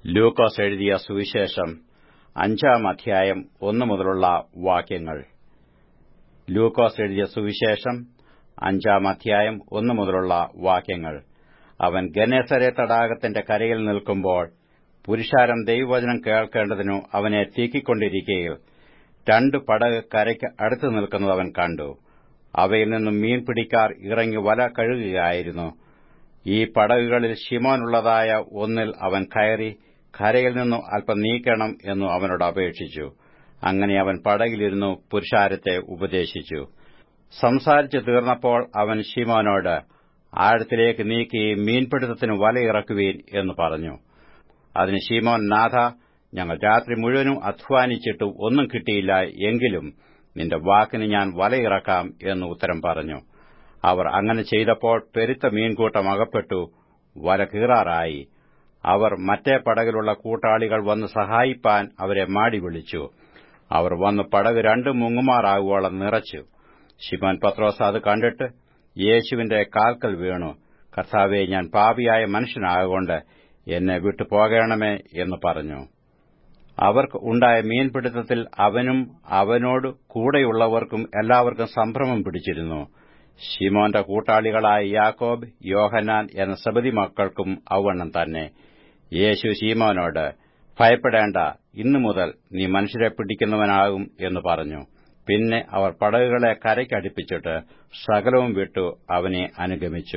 ലൂക്കോസ് എഴുതിയ സുവിശേഷം അഞ്ചാം അധ്യായം ഒന്നു മുതലുള്ള വാക്യങ്ങൾ ലൂക്കോസ് എഴുതിയ സുവിശേഷം അഞ്ചാം അധ്യായം ഒന്നു മുതലുള്ള വാക്യങ്ങൾ അവൻ ഗനേസരെ തടാകത്തിന്റെ കരയിൽ നിൽക്കുമ്പോൾ പുരുഷാരം ദൈവവചനം കേൾക്കേണ്ടതിനു അവനെ തീക്കിക്കൊണ്ടിരിക്കയിൽ രണ്ടു പടക് കരയ്ക്ക് അടുത്തു നിൽക്കുന്നത് അവൻ കണ്ടു അവയിൽ നിന്നും മീൻ പിടിക്കാർ ഇറങ്ങി വല കഴുകുകയായിരുന്നു ഈ പടകുകളിൽ ശിമോനുള്ളതായ ഒന്നിൽ അവൻ കയറി കരയിൽ നിന്നു അല്പം നീക്കണം എന്നു അവനോട് അപേക്ഷിച്ചു അങ്ങനെ അവൻ പടകിലിരുന്നു പുരുഷാരത്തെ ഉപദേശിച്ചു സംസാരിച്ചു തീർന്നപ്പോൾ അവൻ ശിമോനോട് ആഴത്തിലേക്ക് നീക്കി മീൻപിടുത്തത്തിന് വലയിറക്കുവീൻ എന്ന് പറഞ്ഞു അതിന് ശിമോൻ നാഥ ഞങ്ങൾ രാത്രി മുഴുവനും അധ്വാനിച്ചിട്ട് ഒന്നും കിട്ടിയില്ല എങ്കിലും നിന്റെ വാക്കിന് ഞാൻ വലയിറക്കാം എന്ന് ഉത്തരം പറഞ്ഞു അവർ അങ്ങനെ ചെയ്തപ്പോൾ പെരുത്ത മീൻകൂട്ടം അകപ്പെട്ടു വല കീറാറായി അവർ മറ്റേ പടകിലുള്ള കൂട്ടാളികൾ വന്ന് സഹായിപ്പാൻ അവരെ മാടി വിളിച്ചു അവർ വന്ന് പടക് രണ്ടും മുങ്ങുമാറാകുവോളം നിറച്ചു ശിമോൻ പത്രോസ് അത് കണ്ടിട്ട് യേശുവിന്റെ കാൽക്കൽ വീണു കർത്താവെ ഞാൻ പാപിയായ മനുഷ്യനാകൊണ്ട് എന്നെ വിട്ടു പോകണമേ എന്ന് പറഞ്ഞു അവർക്ക് ഉണ്ടായ മീൻപിടുത്തത്തിൽ അവനും അവനോട് കൂടെയുള്ളവർക്കും എല്ലാവർക്കും സംഭ്രമം പിടിച്ചിരുന്നു ഷിമോന്റെ കൂട്ടാളികളായ യാക്കോബ് യോഹന്നാൻ എന്ന സബതി മക്കൾക്കും ഔവണ്ണം തന്നെ യേശു ശീമോനോട് ഭയപ്പെടേണ്ട ഇന്നു മുതൽ നീ മനുഷ്യരെ പിടിക്കുന്നവനാകും എന്ന് പറഞ്ഞു പിന്നെ അവർ പടകുകളെ കരയ്ക്കടുപ്പിച്ചിട്ട് സകലവും വിട്ടു അവനെ അനുഗമിച്ചു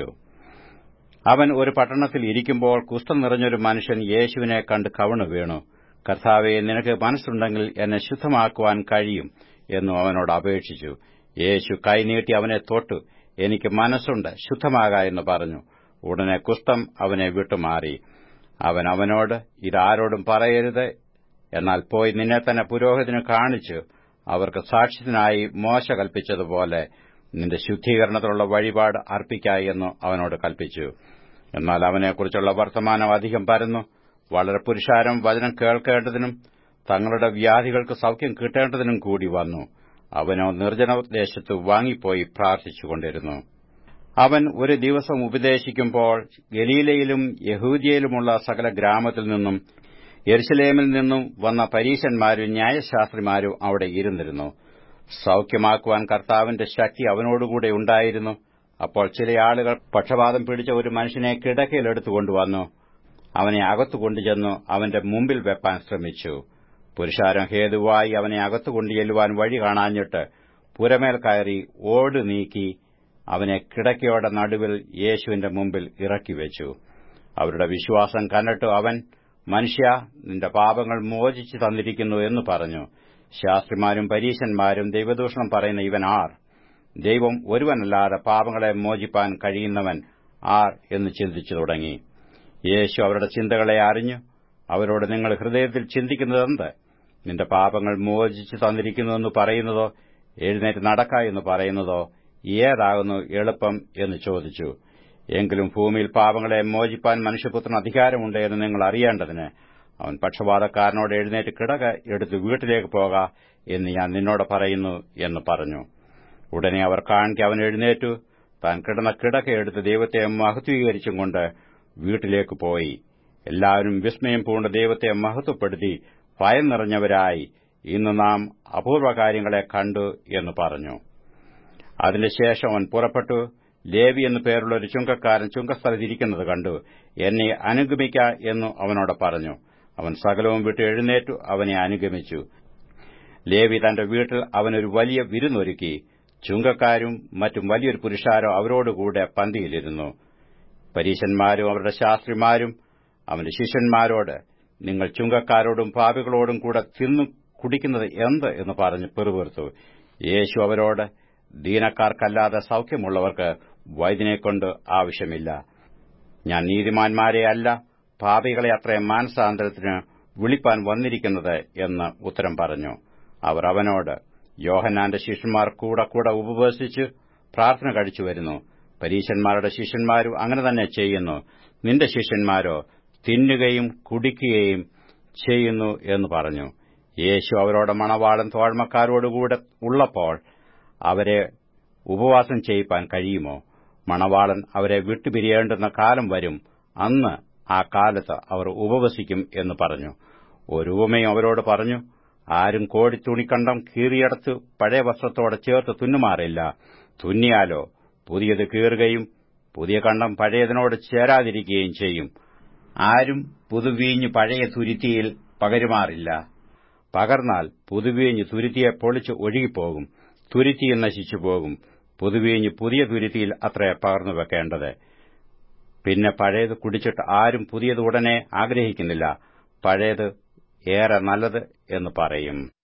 അവൻ ഒരു പട്ടണത്തിൽ ഇരിക്കുമ്പോൾ കുഷ്ഠം നിറഞ്ഞൊരു മനുഷ്യൻ യേശുവിനെ കണ്ട് കവണു വീണു കർത്താവെ നിനക്ക് മനസ്സുണ്ടെങ്കിൽ എന്നെ ശുദ്ധമാക്കുവാൻ കഴിയും എന്നു അവനോട് അപേക്ഷിച്ചു യേശു കൈനീട്ടി അവനെ തൊട്ടു എനിക്ക് മനസ്സുണ്ട് ശുദ്ധമാക എന്ന് പറഞ്ഞു ഉടനെ കുഷ്ഠം അവനെ വിട്ടുമാറി അവൻ അവനോട് ഇതാരോടും പറയരുത് എന്നാൽ പോയി നിന്നെ തന്നെ പുരോഹിതന് കാണിച്ചു അവർക്ക് സാക്ഷ്യത്തിനായി മോശ കൽപ്പിച്ചതുപോലെ നിന്റെ ശുദ്ധീകരണത്തിലുള്ള വഴിപാട് അർപ്പിക്കായി എന്ന് അവനോട് കൽപ്പിച്ചു എന്നാൽ അവനെക്കുറിച്ചുള്ള വർത്തമാനം അധികം പരന്നു വളരെ പുരുഷാരം വചനം കേൾക്കേണ്ടതിനും തങ്ങളുടെ വ്യാധികൾക്ക് സൌഖ്യം കിട്ടേണ്ടതിനും കൂടി വന്നു അവനോ നിർജ്ജനദേശത്ത് വാങ്ങിപ്പോയി പ്രാർത്ഥിച്ചുകൊണ്ടിരുന്നു അവൻ ഒരു ദിവസം ഉപദേശിക്കുമ്പോൾ ഗലീലയിലും യഹൂദിയയിലുമുള്ള സകല ഗ്രാമത്തിൽ നിന്നും യെരുസലേമിൽ നിന്നും വന്ന പരീശന്മാരും ന്യായശാസ്ത്രിമാരും അവിടെ ഇരുന്നിരുന്നു സൌഖ്യമാക്കുവാൻ കർത്താവിന്റെ ശക്തി അവനോടുകൂടെ ഉണ്ടായിരുന്നു അപ്പോൾ ചില ആളുകൾ പക്ഷപാതം പിടിച്ച ഒരു മനുഷ്യനെ കിടക്കയിലെടുത്തുകൊണ്ടുവന്നു അവനെ അകത്തു കൊണ്ടുചെന്നു അവന്റെ മുമ്പിൽ വെപ്പാൻ ശ്രമിച്ചു പുരുഷാരം ഹേതുവായി അവനെ അകത്തു കൊണ്ടുചെല്ലുവാൻ വഴി കാണാഞ്ഞിട്ട് പുരമേൽ കയറി ഓട് നീക്കി അവനെ കിടക്കയുടെ നടുവിൽ യേശുവിന്റെ മുമ്പിൽ ഇറക്കിവെച്ചു അവരുടെ വിശ്വാസം കണ്ടിട്ട് അവൻ മനുഷ്യ നിന്റെ പാപങ്ങൾ മോചിച്ചു തന്നിരിക്കുന്നു എന്ന് പറഞ്ഞു ശാസ്ത്രിമാരും പരീശന്മാരും ദൈവദൂഷണം പറയുന്ന ഇവൻ ആർ ദൈവം ഒരുവനല്ലാതെ പാപങ്ങളെ മോചിപ്പാൻ കഴിയുന്നവൻ ആർ എന്ന് ചിന്തിച്ചു തുടങ്ങി യേശു അവരുടെ ചിന്തകളെ അറിഞ്ഞു അവരോട് നിങ്ങൾ ഹൃദയത്തിൽ ചിന്തിക്കുന്നതെന്ത് നിന്റെ പാപങ്ങൾ മോചിച്ചു തന്നിരിക്കുന്നുവെന്ന് പറയുന്നതോ എഴുന്നേറ്റ് നടക്ക എന്ന് പറയുന്നതോ ഏതാകുന്നു എളുപ്പം എന്ന് ചോദിച്ചു എങ്കിലും ഭൂമിയിൽ പാപങ്ങളെ മോചിപ്പാൻ മനുഷ്യപുത്രൻ അധികാരമുണ്ട് എന്ന് നിങ്ങൾ അറിയേണ്ടതിന് അവൻ പക്ഷപാതക്കാരനോട് എഴുന്നേറ്റ് കിടക എടുത്ത് വീട്ടിലേക്ക് പോക എന്ന് ഞാൻ നിന്നോട് പറയുന്നു എന്ന് പറഞ്ഞു ഉടനെ അവർ കാണിക്ക് അവൻ എഴുന്നേറ്റു താൻ കിടന്ന കിടക്ക എടുത്ത് ദൈവത്തെ മഹത്വീകരിച്ചും കൊണ്ട് വീട്ടിലേക്ക് പോയി എല്ലാവരും വിസ്മയം പൂണ്ട ദൈവത്തെ മഹത്വപ്പെടുത്തി ഭയം നിറഞ്ഞവരായി ഇന്ന് നാം അപൂർവ കാര്യങ്ങളെ കണ്ടു എന്ന് പറഞ്ഞു അതിനുശേഷം അവൻ പുറപ്പെട്ടു ലേവി എന്നു പേരുള്ള ഒരു ചുങ്കക്കാരൻ ചുങ്കസ്ഥലത്തിരിക്കുന്നത് കണ്ടു എന്നെ അനുഗമിക്ക എന്നു അവനോട് പറഞ്ഞു അവൻ സകലവും വിട്ട് എഴുന്നേറ്റു അവനെ അനുഗമിച്ചു ലേവി തന്റെ വീട്ടിൽ അവനൊരു വലിയ വിരുന്നൊരുക്കി ചുങ്കക്കാരും മറ്റും വലിയൊരു പുരുഷാരോ അവരോടുകൂടെ പന്തിയിലിരുന്നു പരീശന്മാരും അവരുടെ ശാസ്ത്രിമാരും അവന്റെ ശിഷ്യന്മാരോട് നിങ്ങൾ ചുങ്കക്കാരോടും പാപികളോടും കൂടെ തിന്നു കുടിക്കുന്നത് എന്ത് എന്ന് പറഞ്ഞ് പെറുപെറുത്തു യേശു അവരോട് ദീനക്കാർക്കല്ലാതെ സൌഖ്യമുള്ളവർക്ക് വൈദ്യനെക്കൊണ്ട് ആവശ്യമില്ല ഞാൻ നീതിമാന്മാരെ അല്ല പാപികളെ അത്രയും മാനസാന്തരത്തിന് വിളിപ്പാൻ വന്നിരിക്കുന്നത് എന്ന് ഉത്തരം പറഞ്ഞു അവർ അവനോട് യോഹന്നാന്റെ ശിഷ്യന്മാർ കൂടെ കൂടെ ഉപവസിച്ച് പ്രാർത്ഥന കഴിച്ചു വരുന്നു പരീശന്മാരുടെ ശിഷ്യന്മാരും അങ്ങനെ തന്നെ ചെയ്യുന്നു നിന്റെ ശിഷ്യന്മാരോ തിന്നുകയും കുടിക്കുകയും ചെയ്യുന്നു എന്ന് പറഞ്ഞു യേശു അവരോട് മണവാളൻ തോഴ്മക്കാരോടുകൂടെ ഉള്ളപ്പോൾ അവരെ ഉപവാസം ചെയ്യിപ്പാൻ കഴിയുമോ മണവാളൻ അവരെ വിട്ടുപിരിയേണ്ടുന്ന കാലം വരും അന്ന് ആ കാലത്ത് അവർ ഉപവസിക്കും എന്ന് പറഞ്ഞു ഒരു ഉപമയും അവരോട് പറഞ്ഞു ആരും കോടി തുണിക്കണ്ടം കീറിയടത്ത് പഴയ വസ്ത്രത്തോടെ ചേർത്ത് തുന്നുമാറില്ല തുന്നിയാലോ പുതിയത് കീറുകയും പുതിയ കണ്ടം പഴയതിനോട് ചേരാതിരിക്കുകയും ചെയ്യും ആരും പുതുവീഞ്ഞ് പഴയ തുരുത്തിയിൽ പകരുമാറില്ല പകർന്നാൽ പുതുവീഞ്ഞ് തുരുത്തിയെ പൊളിച്ച് ഒഴുകിപ്പോകും തുരുത്തിയും നശിച്ചുപോകും പുതുവീഞ്ഞ് പുതിയ തുരുത്തിയിൽ അത്രേ പകർന്നു വെക്കേണ്ടത് പിന്നെ പഴയത് കുടിച്ചിട്ട് ആരും പുതിയത് ഉടനെ ആഗ്രഹിക്കുന്നില്ല പഴയത് ഏറെ നല്ലത് എന്ന് പറയും